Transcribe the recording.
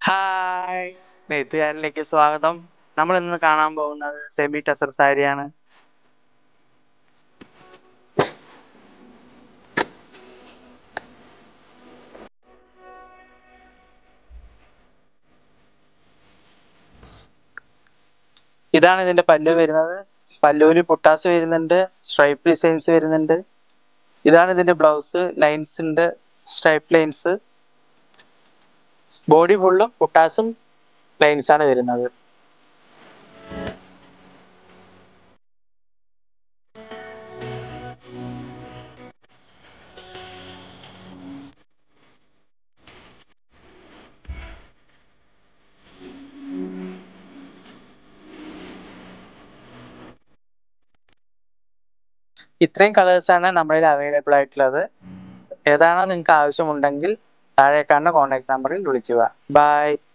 hi നെയ്ത്തുകാരിലേക്ക് സ്വാഗതം നമ്മൾ ഇന്ന് കാണാൻ പോകുന്നത് സെമി ടസർ സാരിയാണ് ഇതാണ് ഇതിന്റെ പല്ലു വരുന്നത് പല്ലുവിൽ പുട്ടാസ് വരുന്നുണ്ട് സ്ട്രൈപ്പ് ഡിസൈൻസ് വരുന്നുണ്ട് ഇതാണ് ഇതിന്റെ ബ്ലൗസ് ലൈൻസ് ഉണ്ട് സ്ട്രൈപ്പ് ലൈൻസ് ബോഡി ഫുള്ളും പുട്ടാസും ലൈൻസ് ആണ് വരുന്നത് ഇത്രയും കളേഴ്സ് ആണ് നമ്മളിൽ അവൈലബിൾ ആയിട്ടുള്ളത് ഏതാണോ നിങ്ങൾക്ക് ആവശ്യമുണ്ടെങ്കിൽ താഴെ കാണുന്ന കോൺടാക്ട് നമ്പറിൽ വിളിക്കുക ബൈ